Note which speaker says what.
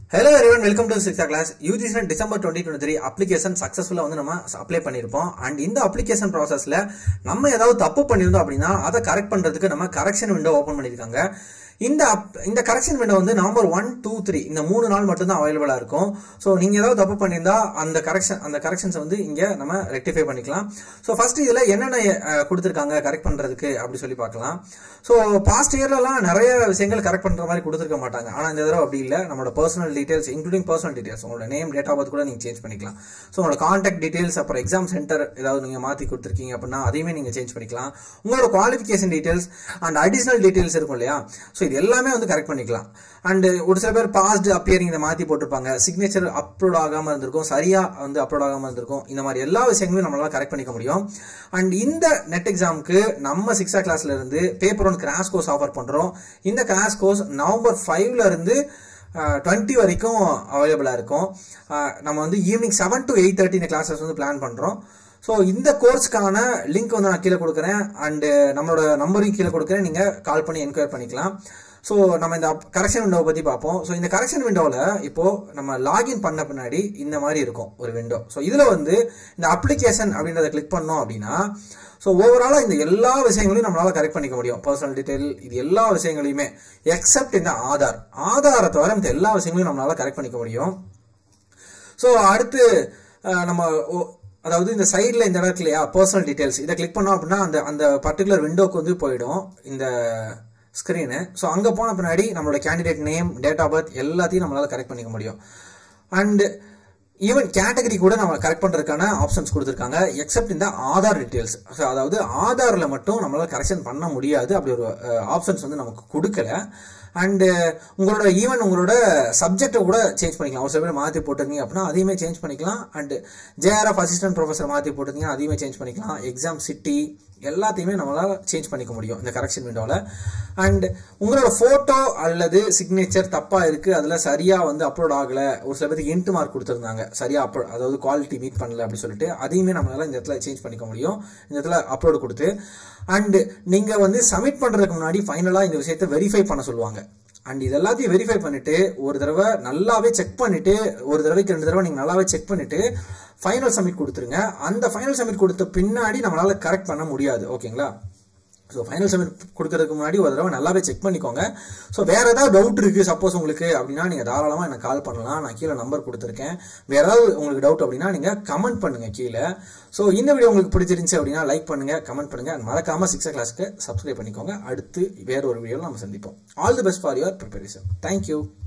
Speaker 1: hello everyone welcome to Shiksha class UGC December twenty twenty three application சக்ஸஸ்ஃபுல்லாக வந்து நம்ம apply பண்ணியிருப்போம் அண்ட் இந்த அப்ளிகேஷன் ப்ராசஸில் நம்ம ஏதாவது தப்பு பண்ணியிருந்தோம் அப்படின்னா அதை கரெக்ட் பண்ணுறதுக்கு நம்ம கரெக்ஷன் விண்டோ ஓப்பன் பண்ணியிருக்காங்க இந்த அப்- இந்த கரெக்ஷன் விண்டோ வந்து நவம்பர் ஒன் டூ த்ரீ இந்த மூணு நாள் மட்டும்தான் அவைலபிளாக இருக்கும் ஸோ நீங்கள் ஏதாவது தப்பு பண்ணியிருந்தா அந்த கரெக்ஷன் அந்த கரெக்ஷன்ஸ் வந்து இங்கே நம்ம ரெக்டிஃபை பண்ணிக்கலாம் ஸோ ஃபர்ஸ்ட் இதில் என்னென்ன அஹ், கொடுத்திருக்காங்க கரெக்ட் பண்ணுறதுக்கு அப்படி சொல்லி பார்க்கலாம் ஸோ பாஸ்ட் இயர்லலாம் நிறைய விஷயங்கள் கரெக்ட் பண்ணுற மாதிரி கொடுத்துருக்க மாட்டாங்க ஆனால் இந்த தடவை அப்படி இல்லை நம்மளோட personal details including personal details உங்களோட நேம் டேட் ஆஃப் பர்த் கூட நீங்கள் சேஞ்ச் பண்ணிக்கலாம் ஸோ உங்களோட காண்டாக்ட் டீடைல்ஸ் அப்புறம் எக்ஸாம் சென்டர் ஏதாவது நீங்கள் மாற்றி கொடுத்துருக்கீங்க அப்படின்னா அதையுமே நீங்கள் சேஞ்ச் பண்ணிக்கலாம் உங்களோட qualification details and additional details இருக்கும் இல்லையா ஸோ இது எல்லாமே வந்து கரெக்ட் பண்ணிக்கலாம் அண்ட் ஒரு சில பேர் பாஸ்ட் அப்பியரிங் இதை மாற்றி போட்டிருப்பாங்க சிக்னேச்சர் அப்லோட் ஆகாமல் இருந்திருக்கும் சரியா வந்து அப்லோட் ஆகாமல் இருந்திருக்கும் இந்த மாதிரி எல்லா விஷயங்களும் நம்மளால கரெக்ட் பண்ணிக்க முடியும் அண்ட் இந்த நெட் எக்ஸாமுக்கு நம்ம சிக்ஸா கிளாஸ்ல இருந்து paper one crash course offer பண்றோம் இந்த கிராஷ் கோர்ஸ் நவம்பர் ஃபைவ்ல இருந்து டுவெண்ட்டி வரைக்கும் அவைலபிளாக இருக்கும் அஹ், நம்ம வந்து evening seven to eight thirty இந்த கிளாஸஸ் வந்து பிளான் பண்ணுறோம் ஸோ இந்த கோர்ஸ்க்கான லிங்க் வந்து நான் கீழே கொடுக்குறேன் அண்டு நம்மளோட நம்பரையும் கீழே கொடுக்குறேன் நீங்கள் கால் பண்ணி என்கொயர் பண்ணிக்கலாம் ஸோ நம்ம இந்த கரெக்ஷன் விண்டோவை பற்றி பார்ப்போம் ஸோ இந்த கரெக்ஷன் விண்டோவில் இப்போ நம்ம லாகின் பண்ண பின்னாடி இந்த மாதிரி இருக்கும் ஒரு விண்டோ ஸோ இதில் வந்து இந்த அப்ளிகேஷன் அப்படின்றத கிளிக் பண்ணோம் அப்படின்னா ஸோ ஓவராலாக இந்த எல்லா விஷயங்களையும் நம்மளால கரெக்ட் பண்ணிக்க முடியும் பர்சனல் டீடைல் இது எல்லா விஷயங்களையுமே எக்ஸப்ட் இந்த ஆதார் ஆதாரை தவிர இந்த எல்லா விஷயங்களையும் நம்மளால கரெக்ட் பண்ணிக்க முடியும் ஸோ அடுத்து அஹ், நம்ம ஓ- அதாவது இந்த சைடில் இந்த இடம் இருக்கு இல்லையா பர்சனல் டீடைல்ஸ் இதை கிளிக் பண்ணோம் அப்படின்னா அந்த அந்த பர்டிகுலர் விண்டோக்கு வந்து போயிடும் இந்த ஸ்க்ரீனு ஸோ அங்கே போன பின்னாடி நம்மளோட candidate name date of birth எல்லாத்தையும் நம்மளால கரெக்ட் பண்ணிக்க முடியும் அண்ட் ஈவன் கேட்டகரி கூட நம்ம கரெக்ட் பண்ணுறதுக்கான ஆப்ஷன்ஸ் கொடுத்துருக்காங்க எக்ஸப்ட் இந்த ஆதார் டீடைல்ஸ் ஸோ அதாவது ஆதாரில் மட்டும் நம்மளால கரெக்ஷன் பண்ண முடியாது அப்படி ஒரு ஆப்ஷன்ஸ் வந்து நமக்கு கொடுக்கல அண்டு உங்களோட ஈவன் உங்களோட சப்ஜெக்டை கூட சேஞ்ச் பண்ணிக்கலாம் ஒரு சில பேர் மாற்றி போட்டிருந்தீங்க அப்படின்னா அதையுமே சேஞ்ச் பண்ணிக்கலாம் அண்ட் ஜேஆர்எஃப் அசிஸ்டன்ட் ப்ரொஃபஸர் மாற்றி போட்டிருந்தீங்க அதையுமே சேஞ்ச் பண்ணிக்கலாம் எக்ஸாம் சிட்டி எல்லாத்தையுமே நம்மளால சேஞ்ச் பண்ணிக்க முடியும் இந்த கரெக்ஷன் விண்டோவில் அண்ட் உங்களோட ஃபோட்டோ அல்லது சிக்னேச்சர் தப்பாக இருக்குது அதில் சரியாக வந்து அப்லோட் ஆகலை ஒரு சில பேருக்கு இன்ட் மார்க் கொடுத்துருந்தாங்க சரியாக அப்லோட் அதாவது குவாலிட்டி மீட் பண்ணல அப்படின்னு சொல்லிட்டு அதையுமே நம்மளால இந்த இடத்துல சேஞ்ச் பண்ணிக்க முடியும் இந்த இடத்துல அப்லோடு கொடுத்து அண்ட் நீங்கள் வந்து சப்மிட் பண்ணுறதுக்கு முன்னாடி ஃபைனலாக இந்த விஷயத்தை வெரிஃபை பண்ண சொல்லுவாங்க அண்ட் இது எல்லாத்தையும் வெரிஃபை பண்ணிட்டு ஒரு தடவை நல்லாவே செக் பண்ணிட்டு ஒரு தடவைக்கு ரெண்டு தடவை நீங்க நல்லாவே செக் பண்ணிட்டு ஃபைனல் சப்மிட் கொடுத்துருங்க அந்த ஃபைனல் சப்மிட் கொடுத்த பின்னாடி நம்மளால கரெக்ட் பண்ண முடியாது ஓகேங்களா ஸோ ஃபைனல் சப்மிட் கொடுக்கறதுக்கு முன்னாடி ஒரு தடவை நல்லாவே செக் பண்ணிக்கோங்க ஸோ வேற ஏதாவது டவுட் இருக்கு சப்போஸ் உங்களுக்கு அப்படின்னா நீங்க தாராளமாக எனக்கு கால் பண்ணலாம் நான் கீழே நம்பர் கொடுத்துருக்கேன் வேற ஏதாவது உங்களுக்கு டவுட் அப்படின்னா நீங்க கமெண்ட் பண்ணுங்க கீழே ஸோ இந்த வீடியோ உங்களுக்கு பிடிச்சிருந்துச்சு அப்படின்னா லைக் பண்ணுங்க கமெண்ட் பண்ணுங்க and மறக்காம சிக்ஸ் கிளாஸ்க்கு சப்ஸ்கிரைப் பண்ணிக்கோங்க அடுத்து வேற ஒரு வீடியோவில் நம்ம சந்திப்போம் all the best for your preparation thank you